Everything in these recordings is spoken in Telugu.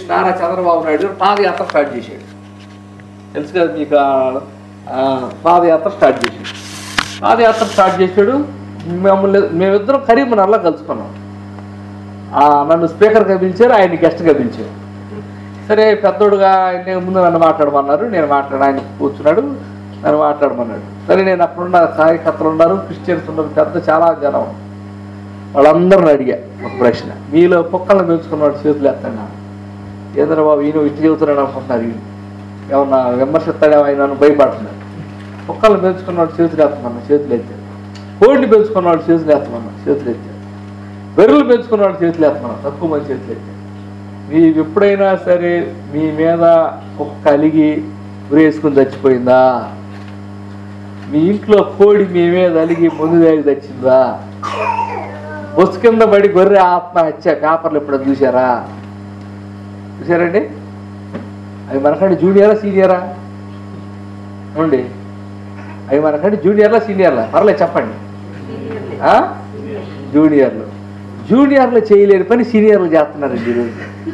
నారా చంద్రబాబు నాయుడు గారు పాదయాత్ర స్టార్ట్ చేశాడు తెలుసు కదా మీకు ఆ- ఆ పాదయాత్ర స్టార్ట్ చేశాడు పాదయాత్ర స్టార్ట్ చేశాడు మమ్మల్ని మేమిద్దరం కరీంనగర్లో కలుసుకున్నాం ఆ, నన్ను స్పీకర్గా పిలిచారు ఆయన గెస్ట్గా పిలిచారు సరే పెద్దోడుగా ఆయన ముందు నన్ను మాట్లాడమన్నారు నేను మాట్లాడ ఆయన కూర్చున్నాడు నన్ను మాట్లాడమన్నాడు సరే నేను అక్కడున్న కార్యకర్తలు ఉన్నారు క్రిస్టియన్స్ ఉన్నారు పెద్ద చాలా జనం వాళ్ళందరిని అడిగా ఒక ప్రశ్న మీలో కుక్కలను పెంచుకున్నాడు చేతులు ఎత్తండి ఏంద్ర బాబు ఈయన ఇటు చెబుతున్నాడు అనుకుంటున్నారు ఈయన ఏమన్నా విమర్శిస్తాడేమో ఆయన నన్ను భయపడుతున్నాడు కుక్కలను పెంచుకున్నాడు చేతులు ఎత్తమన్నా చేతులు ఎత్తాడు కోడిని పెంచుకున్నాడు చేతులు ఎత్తమన్నా చేతులు ఎత్తాడు బెర్రెలు పెంచుకున్నాడు చేతులు ఎత్తమన్నా తక్కువ మంది చేతులు ఎత్తాడు మీరు ఎప్పుడైనా సరే మీ మీద కుక్క కలిగి ఉరేసుకుని చచ్చిపోయిందా మీ ఇంట్లో కోడి మీ మీద అలిగి ముందు దాగి చచ్చిందా బొస్సు కింద పడి గొర్రె ఆత్మహత్య పేపర్లు ఎప్పుడు చూసారా చూసారండి అవి మనకంటే జూనియరా సీనియరా ఏమండి అవి మనకంటే జూనియర్లా సీనియర్లా పర్లేదు చెప్పండి ఆ? జూనియర్లు జూనియర్లు చేయలేని పని సీనియర్లు చేస్తున్నారండి ఈరోజు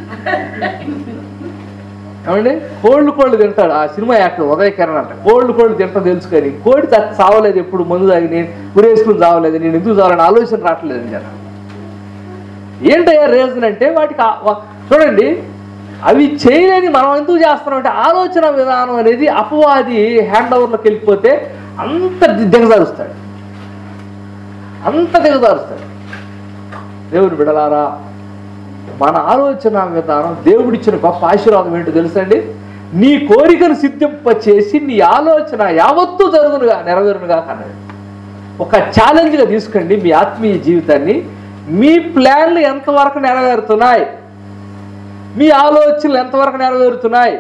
ఏమండి కోళ్ళు కోళ్ళు తింటాడు ఆ సినిమా యాక్టర్ ఉదయ కిరణ్ అంట కోళ్ళు కోళ్ళు తింటా తెలుసుకొని కోడి చచ్చి చావలేదు ఎప్పుడు మందు తాగి నేను ఉరేసుకుని చావలేదు నేను ఎందుకు చావాలని ఆలోచన రావట్లేదు జనం ఏంటయ్యా రీజన్ అంటే వాటికి ఆ- వా- చూడండి అవి చేయలేని మనం ఎందుకు చేస్తున్నాం అంటే ఆలోచన విధానం అనేది అపవాది హ్యాండ్ ఓవర్లోకి వెళ్ళిపోతే అంత ది- దిగజారుస్తాడు అంత దిగజారుస్తాడు దేవుని బిడలారా మన ఆలోచన విధానం దేవుడిచ్చిన గొప్ప ఆశీర్వాదం ఏంటో తెలుసండి నీ కోరికను సిద్ధింప చేసి నీ ఆలోచన యావత్తూ జరుగునుగా నెరవేరునుగా అన్నాడు ఒక ఛాలెంజ్గా తీసుకోండి మీ ఆత్మీయ జీవితాన్ని మీ ప్లాన్లు ఎంతవరకు నెరవేరుతున్నాయి మీ ఆలోచనలు ఎంతవరకు నెరవేరుతున్నాయి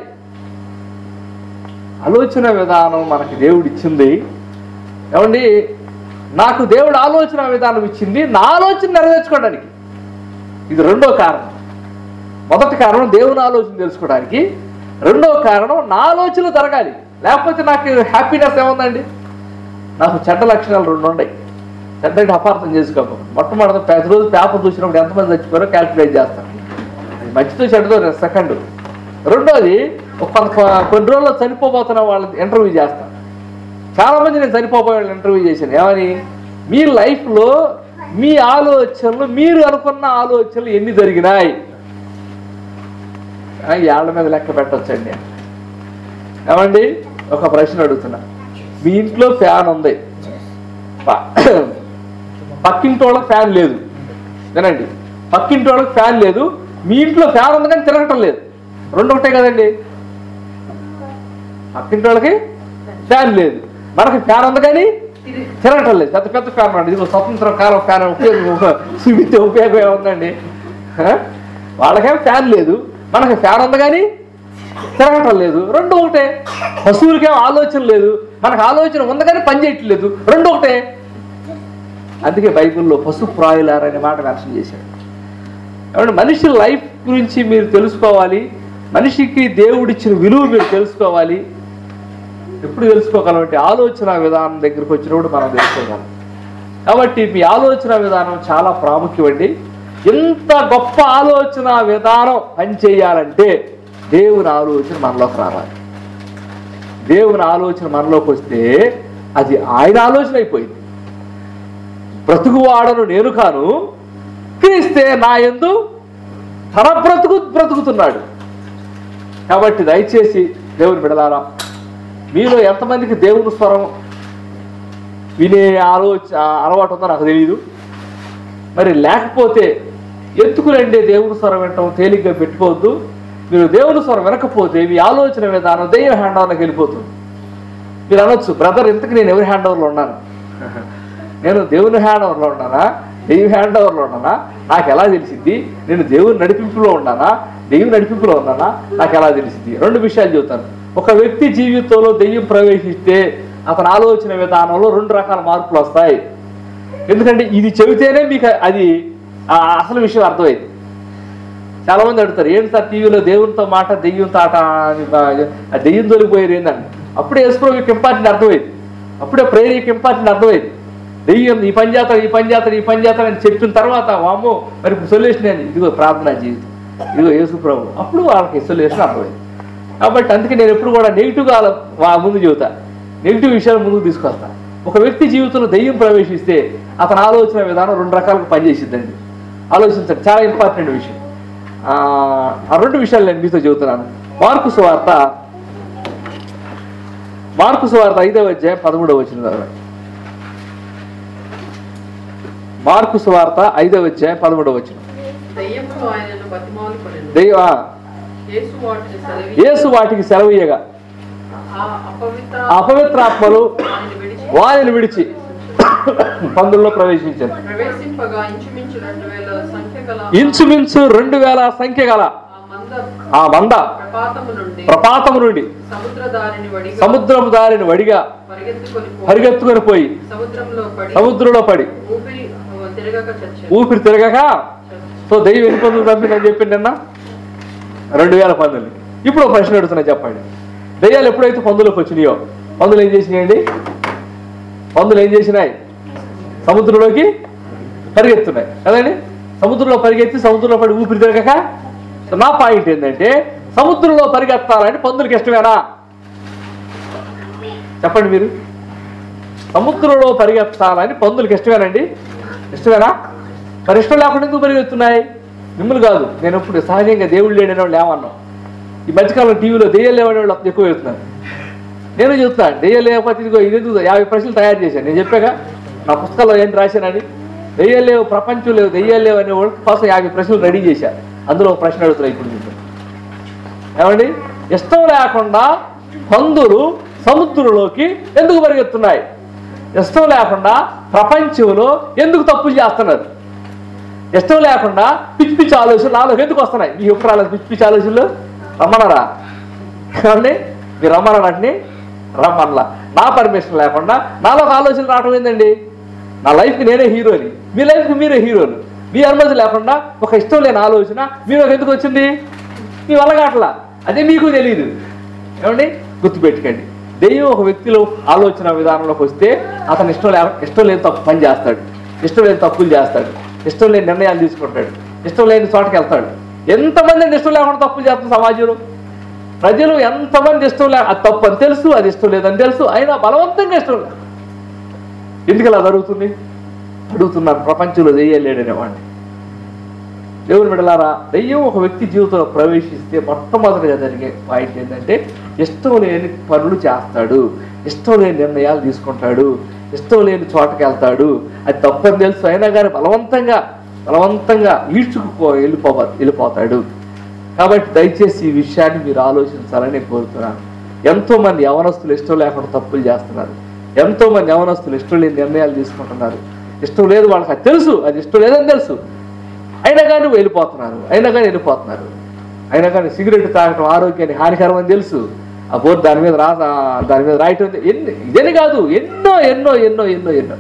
ఆలోచన విధానం మనకి దేవుడు ఇచ్చింది ఏమండి నాకు దేవుడు ఆలోచన విధానం ఇచ్చింది నా ఆలోచన నెరవేర్చుకోవడానికి ఇది రెండో కారణం మొదటి కారణం దేవుని ఆలోచన తెలుసుకోవడానికి రెండో కారణం నా ఆలోచనలు జరగాలి లేకపోతే నాకు హ్యాపీనెస్ ఏముందండి నాకు చెడ్డ లక్షణాలు రెండు ఉన్నాయి చెడ్డ అంటే అపార్థం చేసుకోకపోతే మొట్టమొదటి ప్రతిరోజు పేపర్ చూసినప్పుడు ఎంతమంది చచ్చిపోయారో క్యాల్కులేట్ చేస్తాను అది మంచితో చెడ్డదో సెకండ్ రెండోది ఒక కొంత- కొన్ని రోజుల్లో చనిపోబోతున్న వాళ్ళని ఇంటర్వ్యూ చేస్తాను చాలా మంది నేను చనిపోబోయే వాళ్ళని ఇంటర్వ్యూ చేశాను ఏమని మీ లైఫ్లో మీ ఆలోచనలు మీరు అనుకున్న ఆలోచనలు ఎన్ని జరిగినాయి ఆ, ఏళ్ల మీద లెక్క పెట్టొచ్చండి ఏమండి ఒక ప్రశ్న అడుగుతున్నా మీ ఇంట్లో ఫ్యాన్ ఉంది ప- పక్కింటి వాళ్ళకి ఫ్యాన్ లేదు వినండి పక్కింటి వాళ్ళకి ఫ్యాన్ లేదు మీ ఇంట్లో ఫ్యాన్ ఉంది కానీ తిరగటం లేదు రెండు ఒకటే కదండి పక్కింటి వాళ్ళకి ఫ్యాన్ లేదు మనకి ఫ్యాన్ ఉంది కానీ తిరగటం లేదు పెద్ద పెద్ద ఫ్యాన్ అండి ఇది స్వతంత్ర కాలం ఫ్యాన్ ఉపయోగం సుమితే ఉపయోగం ఏముందండి ఆ? వాళ్ళకేం ఫ్యాన్ లేదు మనకి ఫ్యాన్ ఉంది కానీ తిరగటం లేదు రెండు ఒకటే పశువులకేం ఆలోచన లేదు మనకు ఆలోచన ఉంది కానీ పని చేయట్లేదు రెండు ఒకటే అందుకే బైబిల్లో పశు ప్రాయులారు అనే మాట మెన్షన్ చేశాడు ఏమంటే మనిషి లైఫ్ గురించి మీరు తెలుసుకోవాలి మనిషికి దేవుడిచ్చిన విలువ మీరు తెలుసుకోవాలి ఎప్పుడు తెలుసుకోగలం అంటే ఆలోచన విధానం దగ్గరికి వచ్చినప్పుడు మనం తెలుసుకోగలం కాబట్టి మీ ఆలోచన విధానం చాలా ప్రాముఖ్యం అండి ఎంత గొప్ప ఆలోచన విధానం పనిచేయాలంటే దేవుని ఆలోచన మనలోకి రావాలి దేవుని ఆలోచన మనలోకి వస్తే అది ఆయన ఆలోచన అయిపోయింది బ్రతుకువాడను నేను కాను క్రీస్తే నా ఎందు తన బ్రతుకు బ్రతుకుతున్నాడు కాబట్టి దయచేసి దేవుని బిడలారా మీలో ఎంతమందికి దేవుని స్వరం వినే ఆలోచ అలవాటు ఉందో నాకు తెలియదు మరి లేకపోతే ఎందుకులండి దేవుని స్వరం వినటం తేలిగ్గా పెట్టుకోవద్దు మీరు దేవుని స్వరం వినకపోతే మీ ఆలోచన విధానం దెయ్యం హ్యాండ్ ఓవర్లోకి వెళ్ళిపోతుంది మీరు అనొచ్చు బ్రదర్ ఇంతకు నేను ఎవరి హ్యాండ్ ఓవర్లో ఉన్నాను నేను దేవుని హ్యాండ్ ఓవర్లో ఉన్నానా దెయ్యం హ్యాండ్ ఓవర్లో ఉన్నానా నాకు ఎలా తెలిసింది నేను దేవుని నడిపింపులో ఉన్నానా దెయ్యం నడిపింపులో ఉన్నానా నాకు ఎలా తెలిసింది రెండు విషయాలు చెబుతాను ఒక వ్యక్తి జీవితంలో దెయ్యం ప్రవేశిస్తే అతని ఆలోచన విధానంలో రెండు రకాల మార్పులు వస్తాయి ఎందుకంటే ఇది చెబితేనే మీకు అది ఆ అసలు విషయం అర్థమైంది చాలా మంది అడుగుతారు ఏంటి సార్ టీవీలో దేవునితో మాట దెయ్యంతో ఆట అని బా- ఆ దెయ్యం తొలిపోయారు ఏందండి అప్పుడే యేసుప్రభు యొక్క ఇంపార్టెంట్ అర్థమైంది అప్పుడే ప్రేయర్ యొక్క ఇంపార్టెంట్ అర్థమైంది దెయ్యం ఈ పని చేస్తాడు ఈ పని చేస్తాడు ఈ పని చేస్తాడు అని చెప్పిన తర్వాత వామ్మో మరి ఇప్పుడు సొల్యూషన్ ఏంది ఇదిగో ప్రార్థనా జీవితం ఇదిగో యేసు ప్రభు అప్పుడు వాళ్ళకి ఇన్స్టలేషన్ అర్థమైంది కాబట్టి అందుకే నేను ఎప్పుడు కూడా నెగిటివ్గా వాళ్ళ ముందు చెబుతా నెగిటివ్ విషయాలు ముందుకు తీసుకొస్తా ఒక వ్యక్తి జీవితంలో దయ్యం ప్రవేశిస్తే అతని ఆలోచన విధానం రెండు రకాలుగా పనిచేసిద్దండి ఆలోచించండి చాలా ఇంపార్టెంట్ విషయం ఆ ఆ రెండు విషయాలు నేను మీతో చెబుతున్నాను మార్కు సువార్త మార్కు సువార్త ఐదవ అధ్యాయం పదమూడవ వచ్చిన చదవండి. మార్కు సువార్త ఐదవ అధ్యాయం పదమూడవ వచ్చిన దయ్యములు ఆయనను బతిమాలుకొనెను. దైవ యేసు వాటిని సెలవి యేసు వాటికి సెలవీయగా ఆ అపవిత్ర ఆ అపవిత్రాత్మలు వారిని విడిచి వారిని విడిచి పందుల్లో ప్రవేశించారు ప్రవేశింపగా ఇంచుమించు రెండు వేల సంఖ్య గల ఇంచుమించు రెండు వేల సంఖ్య గల ఆ మంద ఆ మంద ప్రపాతము నుండి ప్రపాతము నుండి సముద్ర దారిని వడిగా సముద్రము దారిని వడిగా పరిగెత్తుకొని పోయి పరిగెత్తుకొని పోయి సముద్రంలో పడి సముద్రంలో పడి ఊపిరి తిరగక చచ్చారు ఊపిరి తిరగక సో దైవం ఎన్ని పందులు చంపిందని చెప్పింది నిన్న రెండు వేల పందులు ఇప్పుడు ఒక ప్రశ్న అడుగుతున్నా చెప్పండి దయ్యాలు ఎప్పుడైతే పందులోకి వచ్చినాయో పందులు ఏం చేసినాయండి పందులు ఏం చేసినాయి సముద్రంలోకి పరిగెత్తున్నాయి కదండి సముద్రంలో పరిగెత్తి సముద్రంలో పడి ఊపిరి తిరగక సో నా పాయింట్ ఏంటంటే సముద్రంలో పరిగెత్తాలని పందులకి ఇష్టమేనా చెప్పండి మీరు సముద్రంలో పరిగెత్తాలని పందులకి ఇష్టమేనండి ఇష్టమేనా మరి ఇష్టం లేకుండా ఎందుకు పరిగెత్తున్నాయి మిమ్మల్ని కాదు నేను ఇప్పుడు సహజంగా దేవుళ్ళు లేని వాళ్ళు ఏమన్నాం ఈ మధ్యకాలంలో టీవీలో దెయ్యాలు లేవని వాళ్ళు ఎక్కువ వెళ్తున్నారు నేను చెప్తాను దెయ్యాలు లేకపోతే ఇదిగో ఇది ఎందుకు యాభై ప్రశ్నలు తయారు చేశాను నేను చెప్పాక నా పుస్తకాల్లో ఏంటి రాశానని దెయ్యాలు లేవు ప్రపంచం లేవు దెయ్యాలు లేవు అనే వాళ్ళ కోసం యాభై ప్రశ్నలు రెడీ చేశాను అందులో ఒక ప్రశ్న అడుగుతున్నా ఇప్పుడు మీకు ఏమండి ఇష్టం లేకుండా పందులు సముద్రంలోకి ఎందుకు పరిగెత్తున్నాయి ఇష్టం లేకుండా ప్రపంచంలో ఎందుకు తప్పులు చేస్తున్నారు ఇష్టం లేకుండా పిచ్చి పిచ్చి ఆలోచనలు నాలోకి ఎందుకు వస్తున్నాయి మీ ఎప్పుడు రాలేదు పిచ్చి పిచ్చి ఆలోచనలు రమ్మన్నారా ఏమండి మీరు రమ్మన్నారంటే రమ్మనలా నా పర్మిషన్ లేకుండా నాలో ఒక ఆలోచన రావటం ఏందండి నా లైఫ్కి నేనే హీరోని మీ లైఫ్కి మీరే హీరోలు మీ అనుమతి లేకుండా ఒక ఇష్టం లేని ఆలోచన మీరు ఎందుకు వచ్చింది మీ వల్ల కావట్లా అదే మీకు తెలియదు ఏమండి గుర్తుపెట్టుకోండి దెయ్యం ఒక వ్యక్తిలో ఆలోచన విధానంలోకి వస్తే అతను ఇష్టం లే ఇష్టం లేని తప్పు పని చేస్తాడు ఇష్టం లేని తప్పులు చేస్తాడు ఇష్టం లేని నిర్ణయాలు తీసుకుంటాడు ఇష్టం లేని చోటకి వెళ్తాడు ఎంతమంది అండి ఇష్టం లేకుండా తప్పులు చేస్తున్న సమాజంలో ప్రజలు ఎంతమంది ఇష్టం లే అది తప్పు అని తెలుసు అది ఇష్టం లేదని తెలుసు అయినా బలవంతంగా ఇష్టం లేదు ఎందుకు ఇలా జరుగుతుంది అడుగుతున్నారు ప్రపంచంలో దెయ్యాలేడనే వాడిని దేవుని బిడలారా దెయ్యం ఒక వ్యక్తి జీవితంలో ప్రవేశిస్తే మొట్టమొదటిగా జరిగే పాయింట్ ఏంటంటే ఇష్టం లేని పనులు చేస్తాడు ఇష్టం లేని నిర్ణయాలు తీసుకుంటాడు ఇష్టం లేని చోటకి వెళ్తాడు అది తప్పని తెలుసు అయినా కానీ బలవంతంగా బలవంతంగా ఈడ్చుకుపో వెళ్ళిపో వెళ్ళిపోతాడు కాబట్టి దయచేసి ఈ విషయాన్ని మీరు ఆలోచించాలని నేను కోరుతున్నాను ఎంతో మంది యవనస్తులు ఇష్టం లేకుండా తప్పులు చేస్తున్నారు ఎంతో మంది యవనస్తులు ఇష్టం లేని నిర్ణయాలు తీసుకుంటున్నారు ఇష్టం లేదు వాళ్ళకి అది తెలుసు అది ఇష్టం లేదని తెలుసు అయినా కానీ వెళ్ళిపోతున్నారు అయినా కానీ వెళ్ళిపోతున్నారు అయినా కానీ సిగరెట్ తాగటం ఆరోగ్యానికి హానికరం అని తెలుసు ఆ బోర్డు దాని మీద రా దాని మీద రాయటం ఎన్ని ఇదని కాదు ఎన్నో ఎన్నో ఎన్నో ఎన్నో ఎన్నో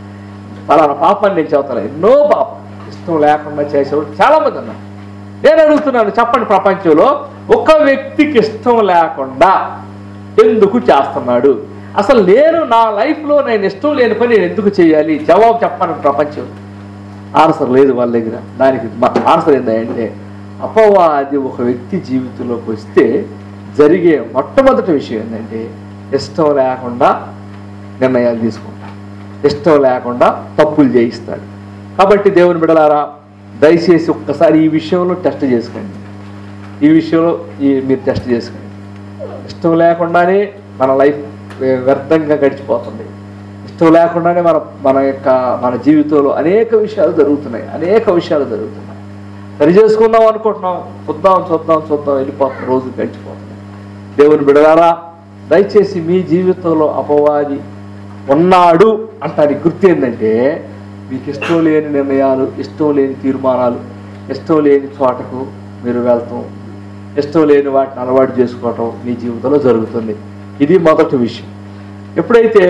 పలానా పాపాన్ని నేను చెబుతాను ఎన్నో పాపం ఇష్టం లేకుండా చేసేవాడు చాలా మంది ఉన్నారు నేను అడుగుతున్నాను చెప్పండి ప్రపంచంలో ఒక వ్యక్తికి ఇష్టం లేకుండా ఎందుకు చేస్తున్నాడు అసలు నేను నా లైఫ్లో నేను ఇష్టం లేని పని నేను ఎందుకు చేయాలి జవాబు చెప్పాను ప్రపంచం ఆన్సర్ లేదు వాళ్ళ దగ్గర దానికి ఆన్సర్ ఏంటంటే అపవాది ఒక వ్యక్తి జీవితంలోకి వస్తే జరిగే మొట్టమొదటి విషయం ఏంటంటే ఇష్టం లేకుండా నిర్ణయాలు తీసుకుంటాడు ఇష్టం లేకుండా తప్పులు చేయిస్తాడు కాబట్టి దేవుని బిడలారా దయచేసి ఒక్కసారి ఈ విషయంలో టెస్ట్ చేసుకోండి ఈ విషయంలో ఈ మీరు టెస్ట్ చేసుకోండి ఇష్టం లేకుండానే మన లైఫ్ వ్యర్థంగా గడిచిపోతుంది ఇష్టం లేకుండానే మన మన యొక్క మన జీవితంలో అనేక విషయాలు జరుగుతున్నాయి అనేక విషయాలు జరుగుతున్నాయి సరి చేసుకుందాం అనుకుంటున్నాం చూద్దాం చూద్దాం చూద్దాం వెళ్ళిపోతున్న రోజు గడిచిపోతుంది దేవుని బిడలారా దయచేసి మీ జీవితంలో అపవాది ఉన్నాడు అంటానికి గుర్తు ఏంటంటే మీకు ఇష్టం లేని నిర్ణయాలు ఇష్టం లేని తీర్మానాలు ఇష్టం లేని చోటకు మీరు వెళ్తాం ఇష్టం లేని వాటిని అలవాటు చేసుకోవటం మీ జీవితంలో జరుగుతుంది ఇది మొదటి విషయం ఎప్పుడైతే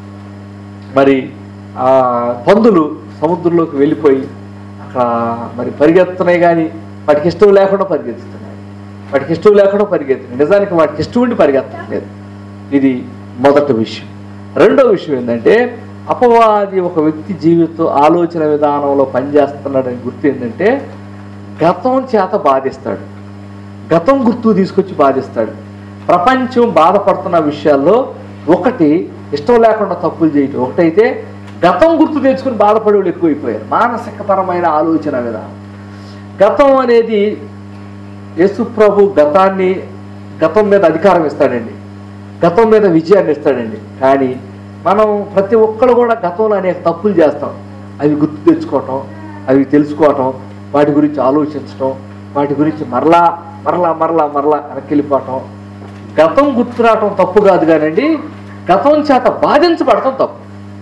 మరి ఆ పందులు సముద్రంలోకి వెళ్ళిపోయి అక్కడ మరి పరిగెత్తున్నాయి కానీ వాటికి ఇష్టం లేకుండా పరిగెత్తుతున్నాయి వాటికి ఇష్టం లేకుండా పరిగెత్తున్నాయి నిజానికి వాటికి ఇష్టం ఉండి పరిగెత్తలేదు ఇది మొదటి విషయం రెండో విషయం ఏంటంటే అపవాది ఒక వ్యక్తి జీవితం ఆలోచన విధానంలో పనిచేస్తున్నాడని గుర్తు ఏంటంటే గతం చేత బాధిస్తాడు గతం గుర్తు తీసుకొచ్చి బాధిస్తాడు ప్రపంచం బాధపడుతున్న విషయాల్లో ఒకటి ఇష్టం లేకుండా తప్పులు చేయటం ఒకటైతే గతం గుర్తు తెచ్చుకుని బాధపడే వాళ్ళు ఎక్కువైపోయారు మానసికపరమైన ఆలోచన విధానం గతం అనేది యేసు ప్రభు గతాన్ని గతం మీద అధికారం ఇస్తాడండి గతం మీద విజయాన్ని ఇస్తాడండి కానీ మనం ప్రతి ఒక్కరు కూడా గతంలో అనేక తప్పులు చేస్తాం అవి గుర్తు తెచ్చుకోవటం అవి తెలుసుకోవటం వాటి గురించి ఆలోచించటం వాటి గురించి మరలా మరలా మరలా మరలా వెనక్కి వెళ్ళిపోవటం గతం గుర్తు రావటం తప్పు కాదు కానండి గతం చేత బాధించబడటం తప్పు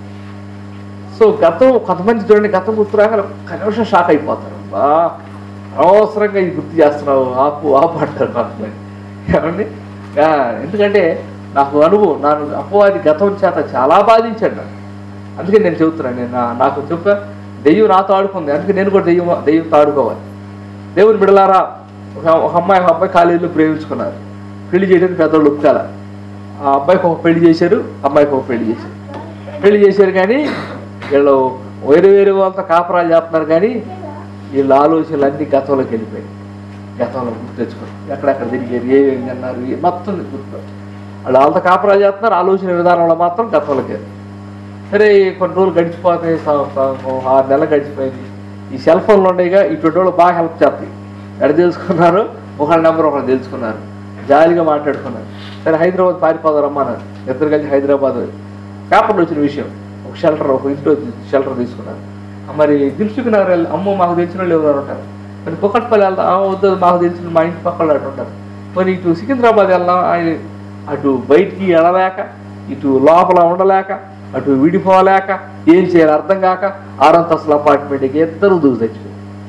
సో గతం కొంతమంది చూడండి గతం గుర్తు రాగానే ఒక్క నిమిషం షాక్ అయిపోతారు బా అనవసరంగా ఇది గుర్తు చేస్తున్నావు ఆపు ఆపు అంటారు కొంతమంది ఏమండి ఆ, ఎందుకంటే నాకు అనుభవం నాకు అపవాది గతం చేత చాలా బాధించాడు నన్ను అందుకే నేను చెబుతున్నాను నేను నా- నాకు చెప్పా దెయ్యం నాతో ఆడుకుంది అందుకే నేను కూడా దెయ్యం దెయ్యంతో ఆడుకోవాలి దేవుని బిడలారా ఒక ఒక అమ్మాయి ఒక అబ్బాయి కాలేజీలో ప్రేమించుకున్నారు పెళ్లి చేయడానికి పెద్దవాళ్ళు ఒప్పుకాల ఆ అబ్బాయికి ఒక పెళ్లి చేశారు అమ్మాయికి ఒక పెళ్లి చేశారు పెళ్లి చేశారు కానీ వీళ్ళు వేరే వేరే వాళ్ళతో కాపురాలు చేస్తున్నారు కానీ వీళ్ళ ఆలోచనలు అన్ని గతంలోకి వెళ్ళిపోయాయి గతంలో గుర్తు తెచ్చుకోండి ఎక్కడెక్కడ తిరిగారు ఏమేమి అన్నారు ఏ- మొత్తం గుర్తు వాళ్ళు వాళ్ళతో కాపురాలు చేస్తున్నారు ఆలోచన విధానంలో మాత్రం గతంలోకి వెళ్ళి సరే కొన్ని రోజులు గడిచిపోతాయి స- స- ఓ ఆరు నెలలు గడిచిపోయింది ఈ సెల్ ఫోన్లు ఉండేగా ఇటువంటి వాళ్ళు బాగా హెల్ప్ చేస్తాయి ఎక్కడ తెలుసుకున్నారు ఒకళ్ళ నెంబర్ ఒకళ్ళు తెలుసుకున్నారు జాలీగా మాట్లాడుకున్నారు సరే హైదరాబాద్ పారిపోదాం రమ్మన్నారు ఇద్దరు కలిసి హైదరాబాద్ పేపర్లో వచ్చిన విషయం ఒక షెల్టర్ ఒక ఇంట్లో షెల్టర్ తీసుకున్నారు ఆ మరి దిల్సుఖ్ నగర్ వెళ్ళి అమ్మో మాకు తెలిసిన వాళ్ళు ఎవరు ఉంటారు మరి కుక్కట్పల్లి వెళ్దాం ఆ, వద్దు మాకు తెలిసిన మా ఇంటి పక్కన అటు ఉంటారు మరి ఇటు సికింద్రాబాద్ వెళ్దాం ఆ, అటు బయటికి వెళ్ళలేక ఇటు లోపల ఉండలేక అటు విడిపోలేక ఏం చేయాలి అర్థం కాక ఆరంతస్తుల అపార్ట్మెంట్కి ఇద్దరు దూకు తెచ్చుకో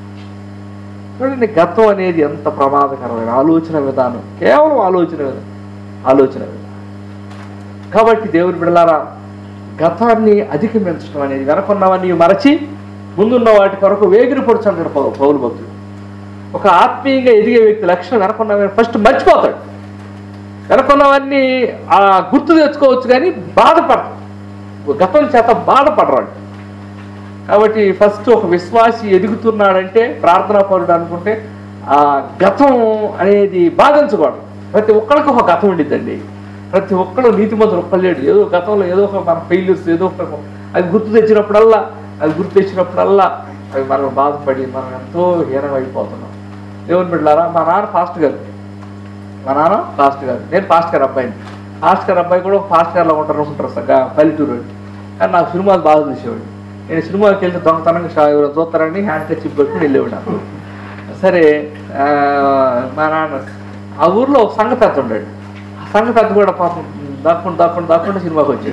చూడండి గతం అనేది ఎంత ప్రమాదకరమైన ఆలోచన విధానం కేవలం ఆలోచన విధానం ఆలోచన విధానం కాబట్టి దేవుని బిడలారా గతాన్ని అధిగమించడం అనేది వెనకున్నవన్నీ మరచి ముందున్న వాటి కొరకు వేగిరి పొడుచంటాడు పౌ పౌలు భక్తుడు ఒక ఆత్మీయంగా ఎదిగే వ్యక్తి లక్షణం వెనకున్నవన్నీ ఫస్ట్ మర్చిపోతాడు వెనకున్నవన్నీ ఆ గుర్తు తెచ్చుకోవచ్చు కానీ బాధపడతాడు గతం చేత బాధపడరాడు కాబట్టి ఫస్ట్ ఒక విశ్వాసి ఎదుగుతున్నాడంటే ప్రార్థనా పరుడు అనుకుంటే ఆ గతం అనేది బాధించకూడదు ప్రతి ఒక్కరికి ఒక గతం ఉండిద్దండి ప్రతి ఒక్కరు నీతిమంతులు ఒక్కలేడు ఏదో గతంలో ఏదో ఒక మన ఫెయిల్యూర్స్ ఏదో ఒక అది గుర్తు తెచ్చినప్పుడల్లా అది గుర్తు తెచ్చినప్పుడల్లా అవి మనం బాధపడి మనం ఎంతో హీనం అయిపోతున్నాం దేవుని బిడ్డారా మా నాన్న ఫాస్ట్ గారు మా నాన్న ఫాస్ట్ గారు నేను ఫాస్ట్ గారు అబ్బాయిని ఫాస్ట్ గారు అబ్బాయి కూడా ఫాస్ట్ గారులో ఉంటారు అనుకుంటారు సగ్గా పల్లెటూరు వాడు. కానీ నాకు సినిమాలు బాగా చూసేవాడు నేను సినిమాకి వెళ్తే దొంగతనంగా షా- ఎవరో చూస్తారని హ్యాండ్ కచ్చి పెట్టుకుని వెళ్ళేవాడు నాకు సరే ఆ, మా నాన్న ఆ ఊర్లో ఒక సంఘ పెద్ద ఉన్నాడు ఆ సంఘ పెద్ద కూడా పాపం దాక్కుండా దాక్కుండా దాక్కుండా సినిమాకి వచ్చాడు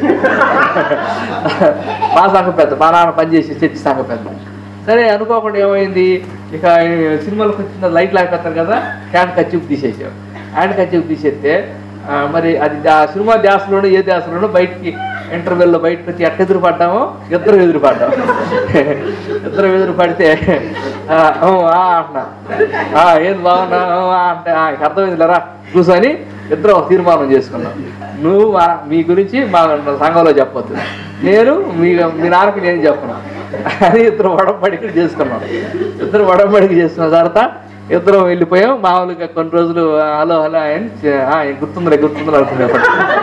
మా సంఘ పెద్ద మా నాన్న పనిచేసి చర్చి సంఘ పెద్ద సరే అనుకోకుండా ఏమైంది ఇక ఈ సినిమాలకు వచ్చిన లైట్ లాగేస్తారు కదా హ్యాండ్ కచ్చిప్ తీసేసాం హ్యాండ్ కచ్చిప్ తీసేస్తే ఆ, మరి అది ఆ సినిమా ధ్యాసలోనూ ఏ ధ్యాసలోనూ బయటికి ఇంటర్వెల్లో బయటకు వచ్చి ఎట్ట ఎదురు పడ్డామో ఇద్దరు ఎదురు పడ్డాం ఇద్దరు ఎదురు పడితే ఆ, ఊ, ఆ అంటున్నా ఆ, ఏది బాగున్నా ఊ, ఆ అంటే "ఆ, ఇక అర్థమైంది లేరా కూర్చొని ఇద్దరు ఒక తీర్మానం చేసుకున్నాం నువ్వు మా- మీ గురించి మా సంఘంలో చెప్పొద్దు నేను మీ మీ నాన్నకి నేను చెప్పను అని ఇద్దరు వడంబడికి చేసుకున్నాం ఇద్దరు వడంబడికి చేసుకున్న తర్వాత ఇద్దరం వెళ్ళిపోయాం మామూలుగా కొన్ని రోజులు హలో హలో అని చే- "ఆ, గుర్తుందిలే గుర్తుందిలే అనుకునేవాడు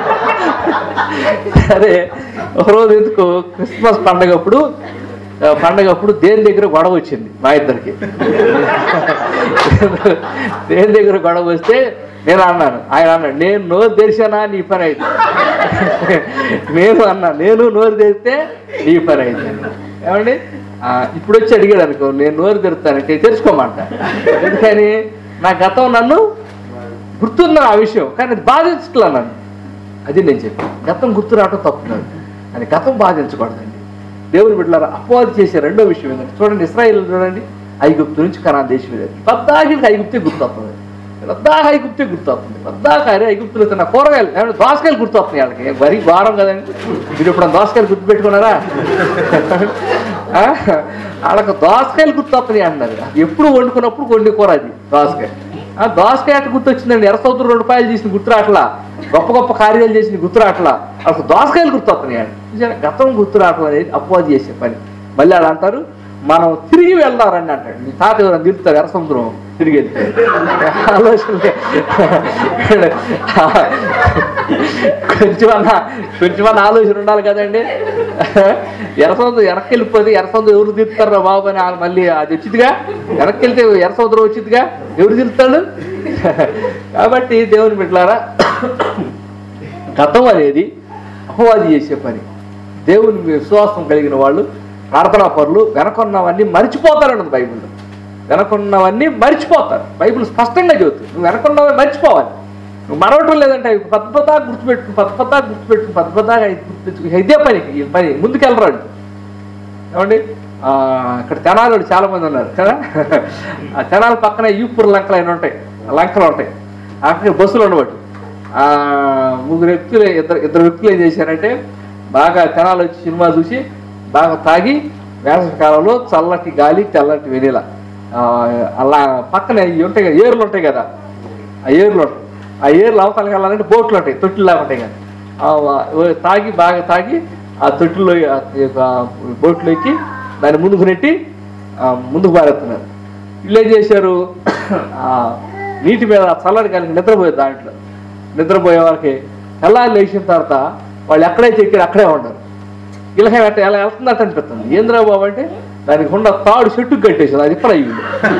సరే ఒకరోజు ఎందుకు క్రిస్మస్ పండగప్పుడు ఆ, పండగప్పుడు దేని దగ్గర గొడవ వచ్చింది మా ఇద్దరికి దేని దగ్గర గొడవ వస్తే నేను అన్నాను ఆయన అన్నాడు నేను నోరు తెరిచానా నీ పని అయితే నేను అన్నా నేను నోరు తెరిస్తే నీ పని అయితే ఏమండి ఆ, ఇప్పుడు వచ్చి అడిగాడు అనుకో నేను నోరు తెరుతానంటే తెరుచుకోమంట ఎందుకని నా గతం నన్ను గుర్తున్న ఆ విషయం కానీ అది బాధించట్లా నన్ను అది నేను చెప్పాను గతం గుర్తు రావటం తప్పు కాదు అని గతం బాధించకూడదండి దేవుని బిడ్డలారా అపవాది చేసే రెండో విషయం ఏంటంటే చూడండి ఇస్రాయిల్ చూడండి ఐగుప్తు నుంచి కనాన్ దేశం వెళ్ళారు పద్దాకి ఐగుప్తే గుర్తొస్తుంది పద్దాక ఐగుప్తే గుర్తొస్తుంది పద్దాక అరే ఐగుప్తులో తిన్న కూరగాయలు ఏమంటే దోసకాయలు గుర్తొస్తున్నాయి వాళ్ళకి వరి ఘోరం కదండి మీరు ఇప్పుడు దోసకాయలు గుర్తు పెట్టుకున్నారా ఆ? వాళ్ళకి దోసకాయలు గుర్తొస్తున్నాయి అన్నారు ఎప్పుడు వండుకున్నప్పుడు వండి కూర అది దోసకాయ ఆ దోసకాయ అట్ట గుర్తొచ్చిందండి ఎర్ర సౌతులు రెండు రూపాయలు చేసిన గుర్తు రావట్లా గొప్ప గొప్ప కార్యాలు చేసిన గుర్తు రావట్లా వాళ్ళకి దోసకాయలు గుర్తొస్తున్నాయి అండి చూసారా? గతం గుర్తు రావటం అనేది అపవాది చేసే పని మళ్ళీ వాళ్ళు అంటారు మనం తిరిగి వెళ్దారండి అంటాడు మీ తాత ఎవరైనా తిరుగుతారు ఎర్ర సముద్రం తిరిగి వెళ్తే ఆలోచన కొంచెమన్నా కొంచెమన్నా ఆలోచన ఉండాలి కదండి ఎర్ర సముద్రం వెనక్కి వెళ్ళిపోతే ఎర్ర సముద్రం ఎవరు తిరుగుతారా బాబు అని ఆ మళ్ళీ అది వచ్చిందిగా వెనక్కి వెళ్తే ఎర్ర సముద్రం వచ్చిందిగా ఎవరు తిరుగుతాడు కాబట్టి దేవుని బిడ్డలారా గతం అనేది అపవాది చేసే పని దేవుని విశ్వాసం కలిగిన వాళ్ళు ప్రార్థనా పరులు వెనకున్నవన్నీ మర్చిపోతారన్నది బైబిల్లో వెనకున్నవన్నీ మర్చిపోతారు బైబిల్ స్పష్టంగా చెబుతుంది నువ్వు వెనకున్నవి మర్చిపోవాలి నువ్వు మరవటం లేదంటే అవి పద్భతా గుర్తుపెట్టు పద్భతా గుర్తుపెట్టు పద్భతాగా గుర్తుపెట్టు ఇదే పని ఈ పని ముందుకెళ్ళరాడు ఏమండి ఆ, ఇక్కడ తెనాలు చాలా మంది ఉన్నారు కదా ఆ తెనాల పక్కన ఈపూర్ లంకలు అయిన ఉంటాయి ఆ లంకలు ఉంటాయి అక్కడ బస్సులు ఉండబట్టి ఆ ముగ్గురు వ్యక్తులు ఇద్దరు ఇద్దరు వ్యక్తులు ఏం చేశారంటే బాగా తెనాలు వచ్చి సినిమా చూసి బాగా తాగి వేసవి కాలంలో చల్లటి గాలి తెల్లటి వెనీల అలా పక్కన ఇవి ఉంటాయి కదా ఏర్లు ఉంటాయి కదా ఆ ఏర్లు ఉంటాయి ఆ ఏర్లు అవతలకి వెళ్ళాలంటే బోట్లు ఉంటాయి తొట్టిలా ఉంటాయి కదా ఆ వా- తాగి బాగా తాగి ఆ తొట్టిలో ఆ యొక్క బోట్లో ఎక్కి దాన్ని ముందుకు నెట్టి ఆ, ముందుకు పారేస్తున్నారు వీళ్ళు ఏం చేశారు ఆ నీటి మీద ఆ చల్లటి గాలికి నిద్రపోయారు దాంట్లో నిద్రపోయే వాళ్ళకి తెల్లారి లేచిన తర్వాత వాళ్ళు ఎక్కడైతే ఎక్కారు అక్కడే ఉండరు ఇలాగ అట్ట ఎలా వెళ్తున్నట్టు అనిపిస్తుంది ఏంద్రా బాబు అంటే దానికి ఉన్న తాడు చెట్టుకు కట్టేసింది అది ఇక్కడ అయ్యింది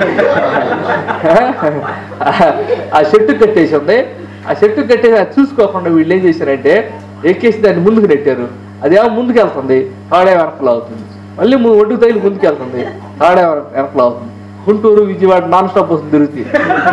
ఆ చెట్టుకు కట్టేసి ఉంది ఆ చెట్టుకు కట్టేసి అది చూసుకోకుండా వీళ్ళు ఏం చేశారంటే ఎక్కేసి దాన్ని ముందుకు నెట్టారు అదేమో ముందుకు వెళ్తుంది తాడే వెనకలు అవుతుంది మళ్ళీ ము- ఒడ్డు తగిలి ముందుకు వెళ్తుంది తాడే వెనక- వెనకలు అవుతుంది గుంటూరు విజయవాడ నాన్ స్టాప్ వస్తుంది తిరుగుతుంది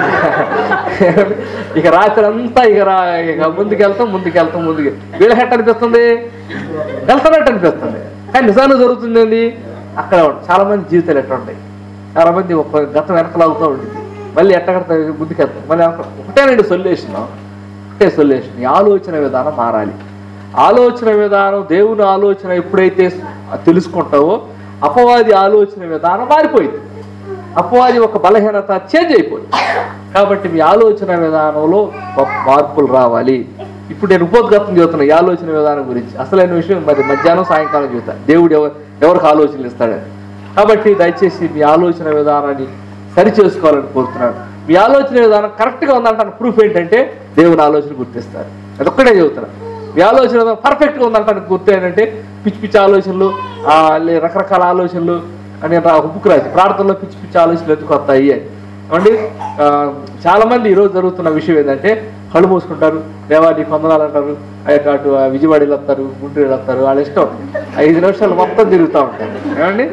ఇక రాత్రి అంతా ఇక రా ఇక ముందుకు వెళ్తాం ముందుకు వెళ్తాం ముందుకు వీళ్ళకి ఎట్ట అనిపిస్తుంది వెళ్తున్నట్టు అనిపిస్తుంది కానీ నిజాన్ని జరుగుతుంది ఏంది అక్కడ చాలా మంది జీవితాలు ఎట్లా ఉంటాయి చాలా మంది ఒక గతం వెనకలాగుతూ ఉంటుంది మళ్ళీ ఎట్టగడతా ముందుకెళ్తాం మళ్ళీ వెనక ఒకటేనండి సొల్యూషన్ ఒకటే సొల్యూషన్ ఈ ఆలోచన విధానం మారాలి ఆలోచన విధానం దేవుని ఆలోచన ఎప్పుడైతే తెలుసుకుంటావో అపవాది ఆలోచన విధానం మారిపోయింది అపవాది ఒక బలహీనత చేంజ్ అయిపోయింది కాబట్టి మీ ఆలోచన విధానంలో గొప్ప మార్పులు రావాలి ఇప్పుడు నేను ఉపోద్ఘాతం చెబుతున్నా ఈ ఆలోచన విధానం గురించి అసలైన విషయం మరి మధ్యాహ్నం సాయంకాలం చెబుతా దేవుడు ఎవరు ఎవరికి ఆలోచనలు ఇస్తాడని కాబట్టి దయచేసి మీ ఆలోచన విధానాన్ని సరి చేసుకోవాలని కోరుతున్నాను మీ ఆలోచన విధానం కరెక్ట్గా ఉందంటాను ప్రూఫ్ ఏంటంటే దేవుని ఆలోచన గుర్తిస్తారు అదొక్కటే చెబుతున్నా మీ ఆలోచన విధానం పర్ఫెక్ట్గా ఉందంటాను గుర్తు ఏంటంటే పిచ్చి పిచ్చి ఆలోచనలు ఆ, లే- రకరకాల ఆలోచనలు అని రా హుక్కు రాసి ప్రార్థనలో పిచ్చి పిచ్చి ఆలోచనలు ఎందుకు వస్తాయి అని ఏమండి ఆ, చాలా మంది ఈరోజు జరుగుతున్న విషయం ఏంటంటే కళ్ళు మూసుకుంటారు దేవా నీ కొందనాలు అంటారు అయ్యా అటు ఆ విజయవాడ వెళ్తారు గుంటూరు వెళ్తారు వాళ్ళ ఇష్టం ఐదు నిమిషాలు మొత్తం తిరుగుతూ ఉంటారు ఏమండి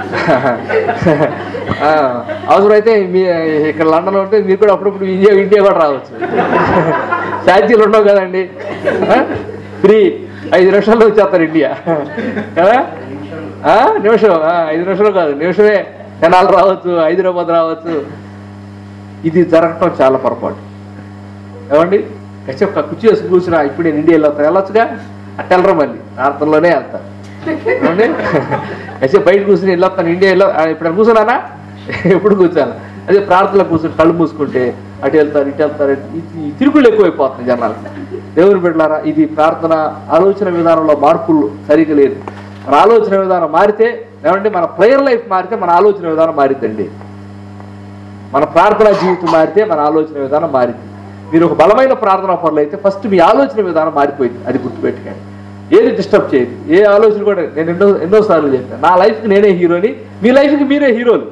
ఆ, అవసరమైతే మీ ఇక్కడ లండన్ ఉంటే మీరు కూడా అప్పుడప్పుడు ఇండియా ఇండియా కూడా రావచ్చు ఛార్జీలు ఉండవు కదండి ఫ్రీ ఐదు నిమిషాల్లో వచ్చేస్తారు ఇండియా కదా ఆ, నిమిషం ఆ, ఐదు నిమిషాలు కాదు నిమిషమే తెనాలు రావచ్చు హైదరాబాద్ రావచ్చు ఇది జరగటం చాలా పొరపాటు ఏమండి కచ్చేపు కుర్చీ వేసి కూర్చున్నా ఇప్పుడు నేను ఇండియా వెళ్తాను వెళ్ళొచ్చుగా అట్ట వెళ్ళరు మళ్ళీ ప్రార్థనలోనే వెళ్తాను ఏమండి కచ్చేపు బయట కూర్చుని వెళ్ళొస్తాను ఇండియా వెళ్ళ ఆ, ఇప్పుడు నేను కూర్చున్నానా ఎప్పుడు కూర్చోాను అదే ప్రార్థనలో కూర్చుని కళ్ళు మూసుకుంటే అటు వెళ్తారు ఇటు వెళ్తారు ఇది ఈ తిరుగులు ఎక్కువైపోతుంది జనాలు దేవుని బిడ్డలారా ఇది ప్రార్థన ఆలోచన విధానంలో మార్పులు సరిగా లేదు మన ఆలోచన విధానం మారితే ఏమంటే మన ప్రేయర్ లైఫ్ మారితే మన ఆలోచన విధానం మారిద్దండి మన ప్రార్థనా జీవితం మారితే మన ఆలోచన విధానం మారింది మీరు ఒక బలమైన ప్రార్థనా పనులు అయితే ఫస్ట్ మీ ఆలోచన విధానం మారిపోయింది అది గుర్తుపెట్టుకోండి ఏది డిస్టర్బ్ చేయదు ఏ ఆలోచన కూడా నేను ఎన్నో ఎన్నోసార్లు చెప్పాను నా లైఫ్కి నేనే హీరోని మీ లైఫ్కి మీరే హీరోలు